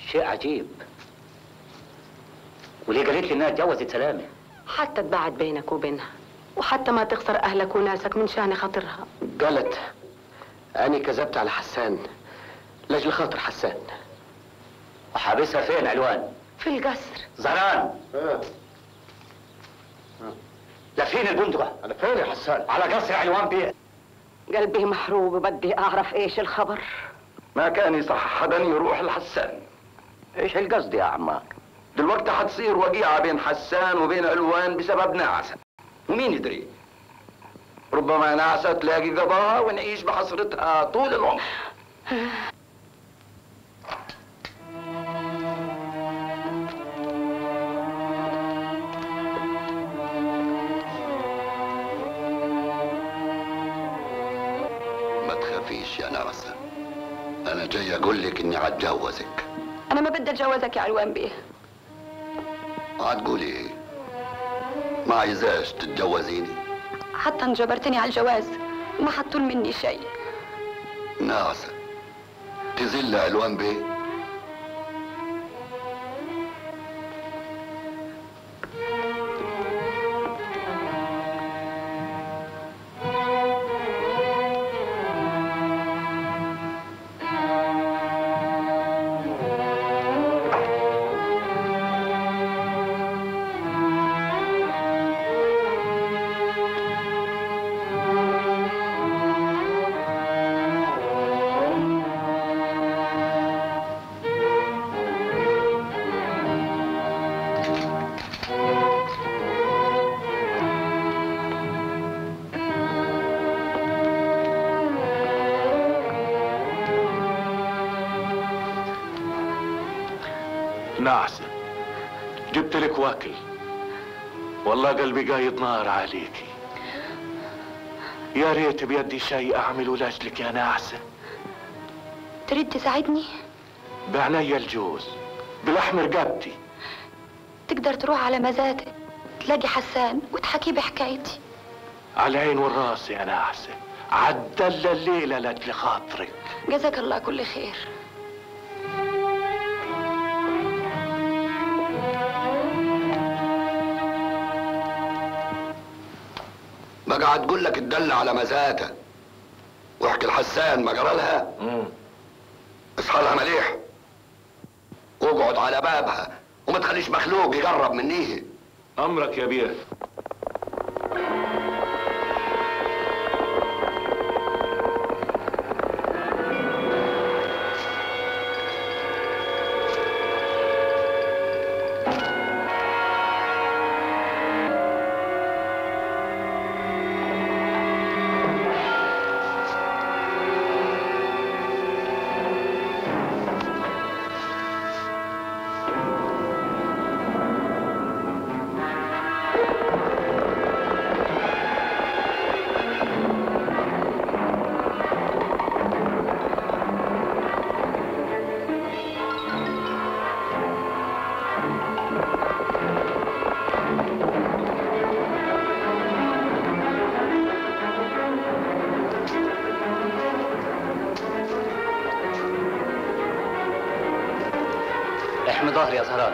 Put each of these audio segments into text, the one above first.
شيء عجيب وليه قالت لي انها اتجوزت سلامه حتى تبعد بينك وبينها وحتى ما تخسر أهلك وناسك من شان خاطرها قالت أني كذبت على حسان لأجل خاطر حسان وحابسها فين علوان في القصر زهران لا فين البندقة أنا فين يا حسان على قصر علوان بيه قلبي محروق وبدي أعرف إيش الخبر ما كان يصح حدا يروح لحسان ايش القصد يا عمار دلوقتي حتصير وقيعة بين حسان وبين علوان بسبب نعسة ومين يدري ربما نعسة تلاقي قضاها ونعيش بحسرتها طول العمر ما تخافيش يا نعسة أنا جاي أقول لك إني هتجوزك أنا ما بدي أتجوزك يا علوان بيه هتقولي إيه؟ ما عايزاش تتجوزيني حتى إن جبرتني على الجواز ما حطول مني شيء نعسة تزل علوان بيه نعسة جبت لك واكل والله قلبي قايد نار عليكي يا ريت بيدي شيء اعمله لاجلك يا نعسة تريد تساعدني بعناية الجوز بلحم رقبتي تقدر تروح على مزاتك تلاقي حسان وتحكي بحكايتي على العين والراس يا نعسة عدل الليلة لاجل خاطرك جزاك الله كل خير بقى هتقول لك تدل على مزاتها واحكي لحسان ما جرالها اصحى لها مليح واقعد على بابها وما تخليش مخلوق يقرب منيه امرك يا بيه احمي ظهري يا زهران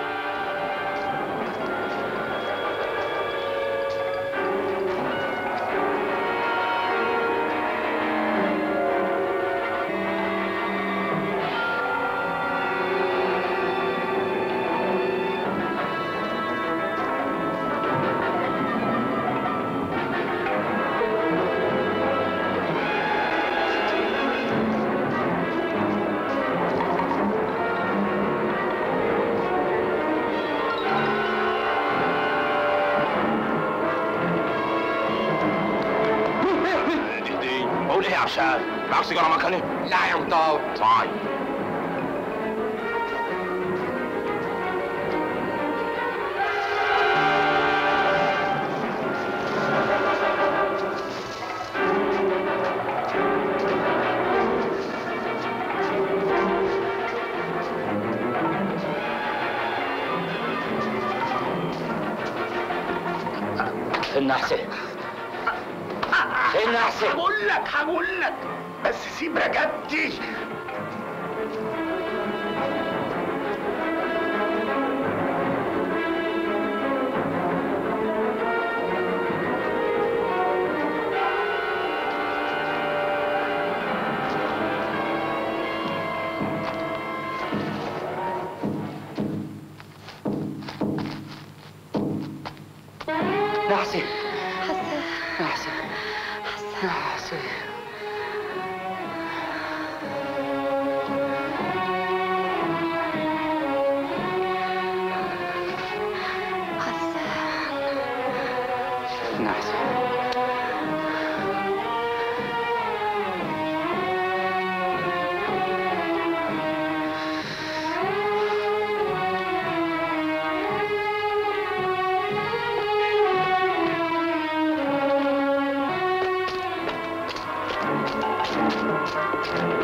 جدي بقول ايه يا عشان معك سيجاره مكاني لا يا مطاوع صاي النحسة النحسة هقول لك هقول لك بس سيب رقبتي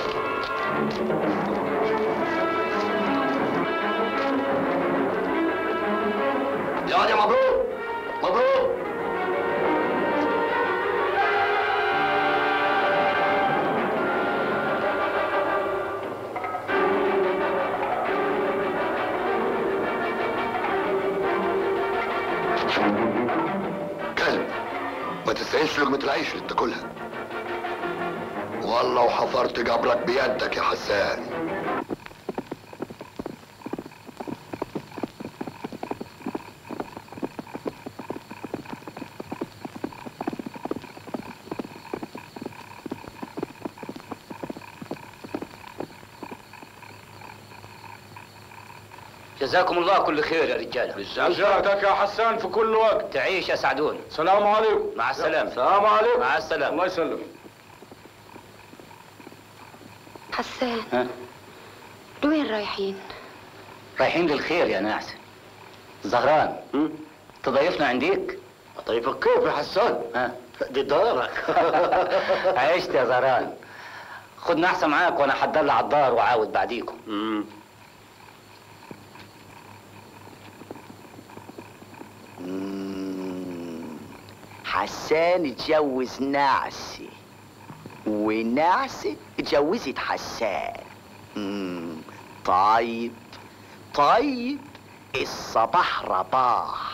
يعني مبروك مبروك كلب ما تستاهلش لقمة العيش اللي بتاكلها والله وحفرت جبرك بيدك يا حسان جزاكم الله كل خير يا رجاله سعادتك يا حسان في كل وقت تعيش يا سعدون سلام عليكم مع السلامة. سلام عليكم مع السلامة. الله يسلمك حسان ها لوين رايحين رايحين للخير يا ناس زهران تضيفنا عنديك طيب كيف يا حسان ها دي دارك عشت يا زهران خد نحسه معاك وانا حدلع على الدار وعاود بعديكم مم. مم. حسان اتجوز نعسة ونعسة اتجوزت حسان مم. طيب طيب الصباح رباح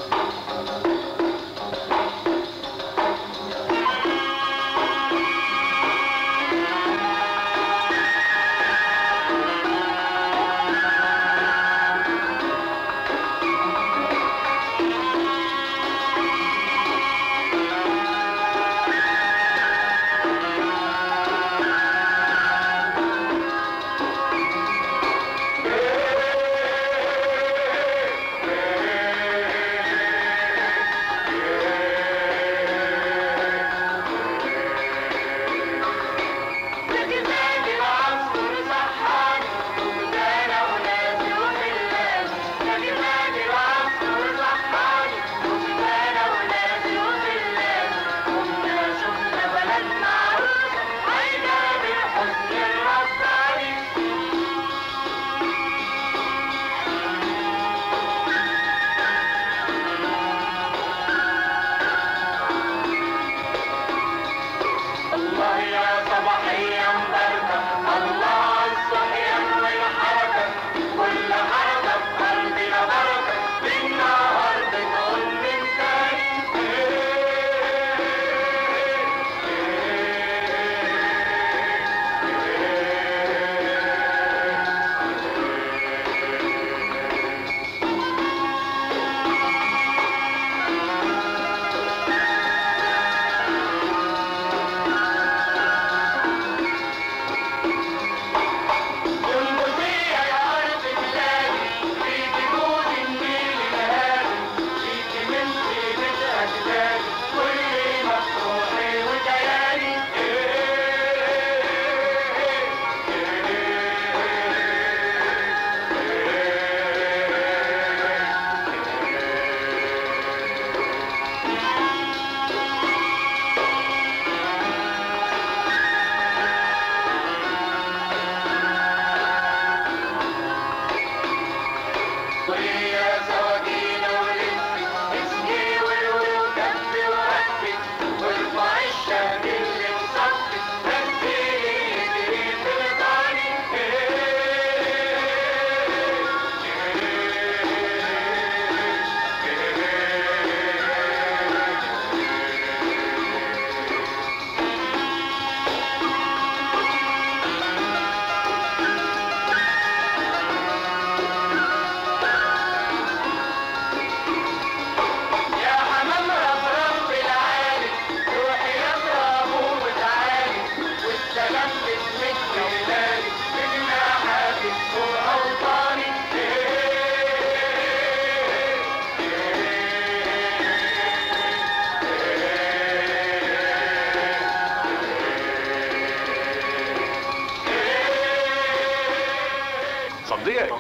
صديق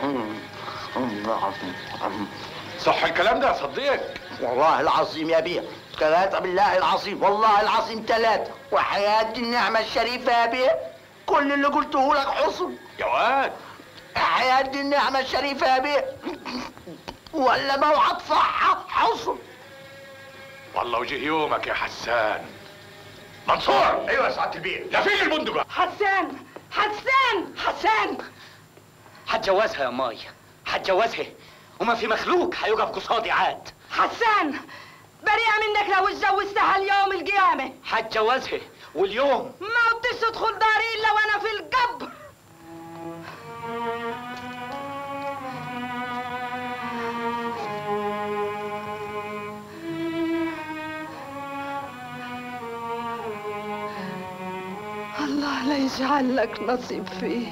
صح الكلام ده صديق والله العظيم يا بيه ثلاثة بالله العظيم والله العظيم ثلاثة وحياة النعمة الشريفة يا بيه كل اللي قلته لك حصل يا واد حياة دي النعمة الشريفة يا بيه ولا موعد صحة حصل والله وجه يومك يا حسان منصور ايوه يا سعاده البيه لا فين البندقه حسان حسان حسان هتجوزها يا ماي هتجوزها وما في مخلوق هيقف قصادي عاد حسان بريئة منك لو اتجوزتها اليوم القيامة هتجوزها واليوم ما بديش تدخل داري الا وانا في القبر الله لا يجعل لك نصيب فيه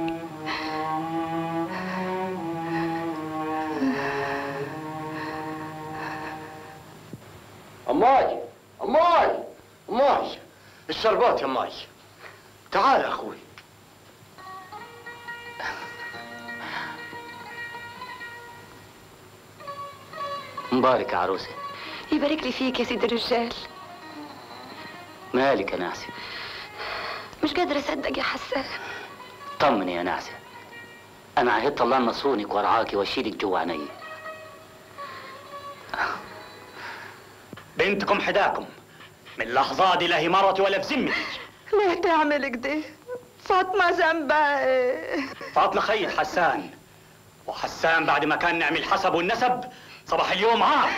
أماي أماي أماي الشربات يا أماي تعال يا أخوي مبارك يا عروسي يبارك لي فيك يا سيد الرجال مالك يا نعسة مش قادرة أصدق يا حسان طمني يا نعسة أنا عهدت الله أن أصونك وأرعاكي وأشيلك جوا عيني بنتكم حداكم من لحظة دي لا هي مرتي ولا في ذمتي ليه تعمل كده فاطمة ذنبها ايه فاطمة خيط حسان وحسان بعد ما كان نعمل الحسب والنسب صباح اليوم عار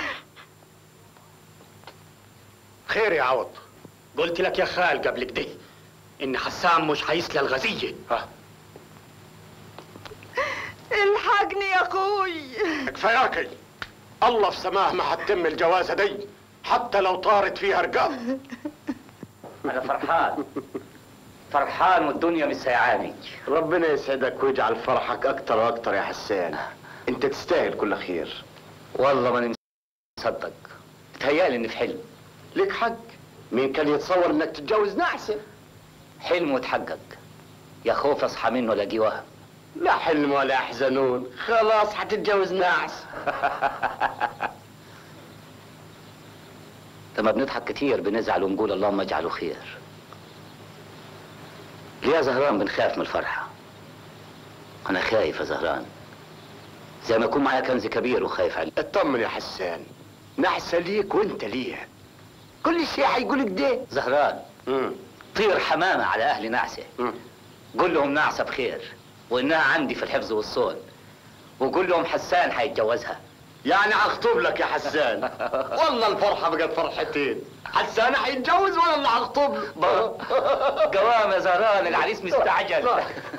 خير يا عوض قلت لك يا خال قبل كده إن حسان مش هيسلى الغزية ها الحقني يا اخوي كفاياكي الله في سماه ما هتتم الجوازه دي حتى لو طارت فيها رقاب أنا فرحان فرحان والدنيا مش سيعاني ربنا يسعدك ويجعل فرحك أكتر وأكتر يا حسان أنت تستاهل كل خير والله ماني مصدق تهيألي إني في حلم ليك حق مين كان يتصور إنك تتجوز نعسة حلم وتحقق يا خوف أصحى منه ألاقيه وهم لا حلم ولا حزنون خلاص حتتجوز نعس لما بنضحك كتير بنزعل ونقول اللهم اجعله خير ليه يا زهران بنخاف من الفرحة أنا خايف يا زهران زي ما يكون معايا كنز كبير وخايف عليه اطمن يا حسان نعسة ليك وانت ليها كل شيء حيقولك ده زهران مم. طير حمامة على أهل نعسة مم. قول لهم نعسة بخير وإنها عندي في الحفظ والصون وقول لهم حسان حيتجوزها يعني هخطب لك يا حسان والله الفرحة بقت فرحتين حسان حيتجوز وانا اللي هخطب له قوام يا زهران العريس مستعجل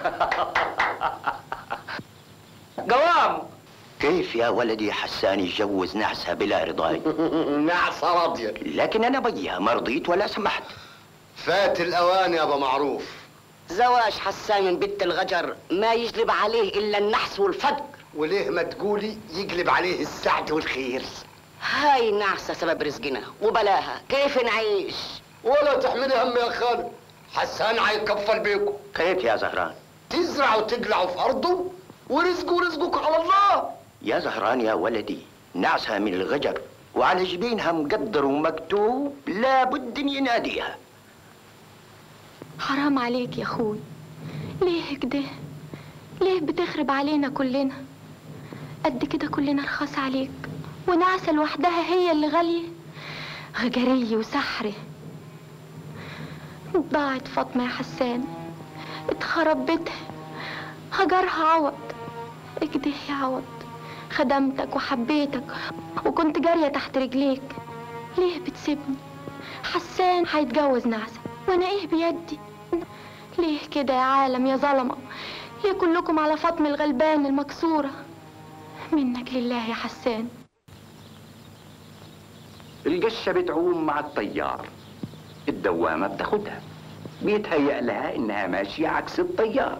قوام كيف يا ولدي حسان يتجوز نعسة بلا رضاي نعسة راضية لكن أنا بيها ما رضيت ولا سمحت فات الاوان يا ابو معروف زواج حسان من بنت الغجر ما يجلب عليه الا النحس والفقر وليه ما تقولي يقلب عليه السعد والخير هاي نعسة سبب رزقنا وبلاها كيف نعيش ولا تحملي هم يا خالد حسان حيكفل بيكم كيف يا زهران تزرع وتقلع في ارضه ورزقه رزقك على الله يا زهران يا ولدي نعسها من الغجر وعلى جبينها مقدر ومكتوب لابد إن يناديها حرام عليك يا اخوي ليه كده ليه بتخرب علينا كلنا قد كده كلنا رخاص عليك ونعسة لوحدها هي اللي غالية غجرية وسحرة ضاعت فاطمة يا حسان اتخرب بيتها هجرها عوض اكده يا عوض خدمتك وحبيتك وكنت جارية تحت رجليك ليه بتسيبني حسان هيتجوز نعسة وانا ايه بيدي ليه كده يا عالم يا ظلمة ليه كلكم على فاطمة الغلبان المكسورة منك لله يا حسان القشة بتعوم مع الطيار الدوامة بتاخدها بيتهيأ لها إنها ماشية عكس الطيار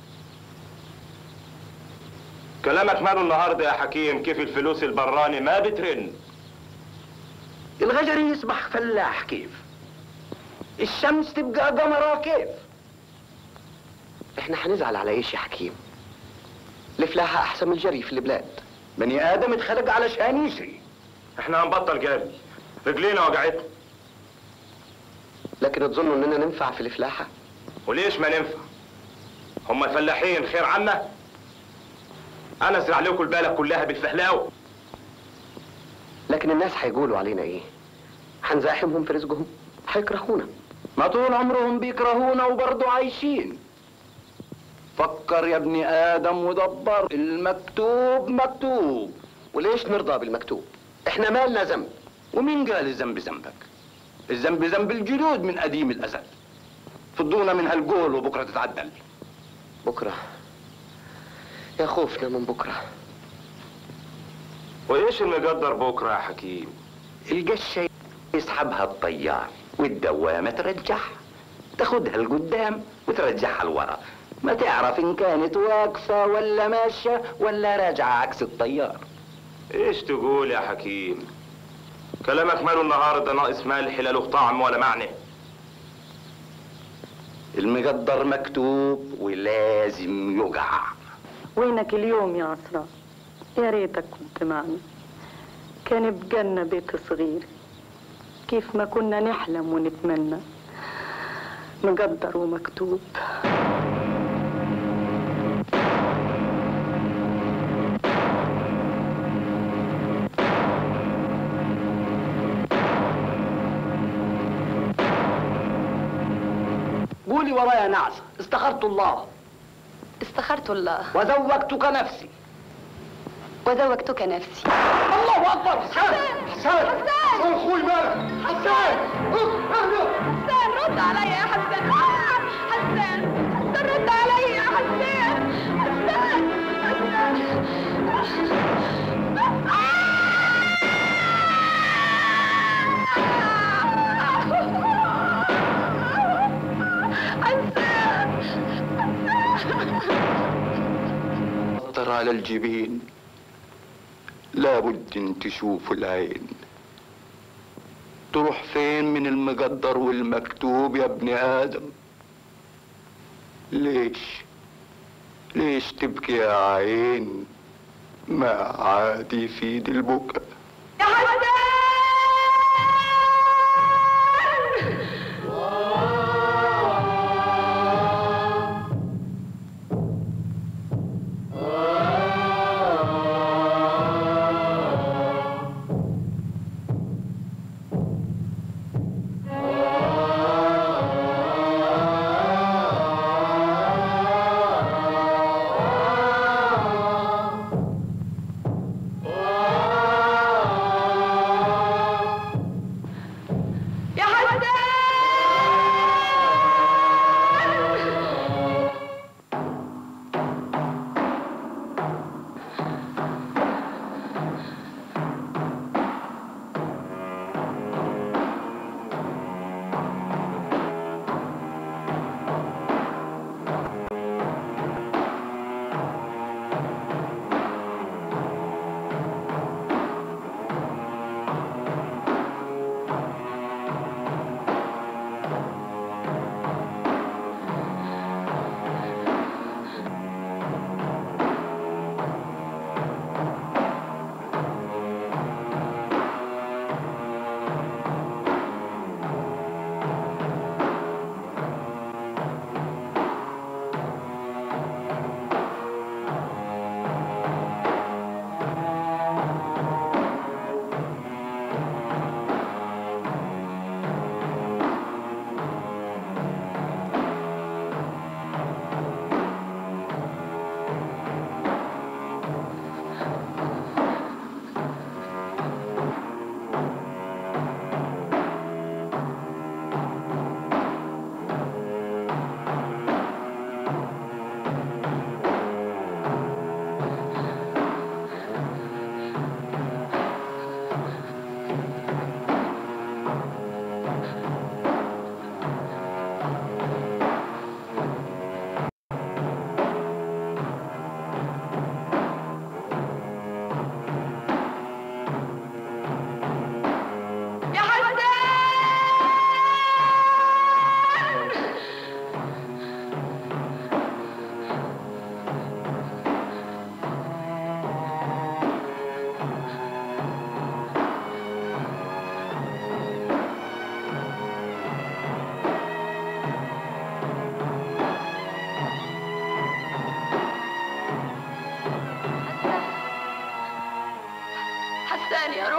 كلامك ماله النهارده يا حكيم كيف الفلوس البراني ما بترن الغجر يصبح فلاح كيف الشمس تبقى قمرة كيف احنا هنزعل على ايش يا حكيم الفلاحة احسن من الجري في البلاد بني آدم اتخلق علشان يشري احنا هنبطل جري رجلينا وجعتنا لكن تظنوا اننا ننفع في الفلاحة وليش ما ننفع هم الفلاحين خير عنا انا ازرع لكم البلد كلها بالفهلاوه لكن الناس هيقولوا علينا ايه هنزاحمهم في رزقهم هيكرهونا ما طول عمرهم بيكرهونا وبرضه عايشين فكر يا ابني ادم ودبر المكتوب مكتوب وليش نرضى بالمكتوب احنا مالنا ذنب ومين قال الذنب ذنبك الذنب ذنب الجلود من قديم الازل فضونا من هالقول وبكره تتعدل بكره يا خوفنا من بكره وايش المقدر بكره يا حكيم القشه يسحبها الطيار والدوامه ترجعها تاخدها لقدام وترجعها لورا ما تعرف ان كانت واقفه ولا ماشيه ولا راجعه عكس الطيار ايش تقول يا حكيم كلامك ماله النهارده ناقص ملح لا له طعم ولا معنى المقدر مكتوب ولازم يقع وينك اليوم يا عصران يا ريتك كنت معنا كان بجنة بيت صغير كيف ما كنا نحلم ونتمنى مقدر ومكتوب قولي ورايا نعسة استخرت الله استخرت الله وزوجتك نفسي وزوجتك نفسي الله اكبر حسان حسان حسان اخوي مالك حسان حسان رد عليا يا حسان آه! حسان حسان رد عليا يا حسان حسان حسان خطر على الجبين لابد ان تشوف العين تروح فين من المقدر والمكتوب يا ابن ادم ليش ليش تبكي يا عين ما عاد يفيد البكا يا حسان Oh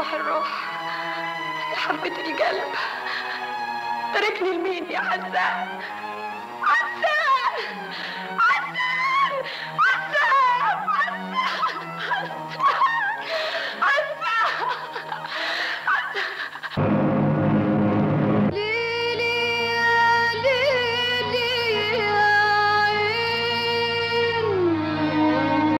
روح الروح يا حبة القلب تركني لمين يا حسان حسان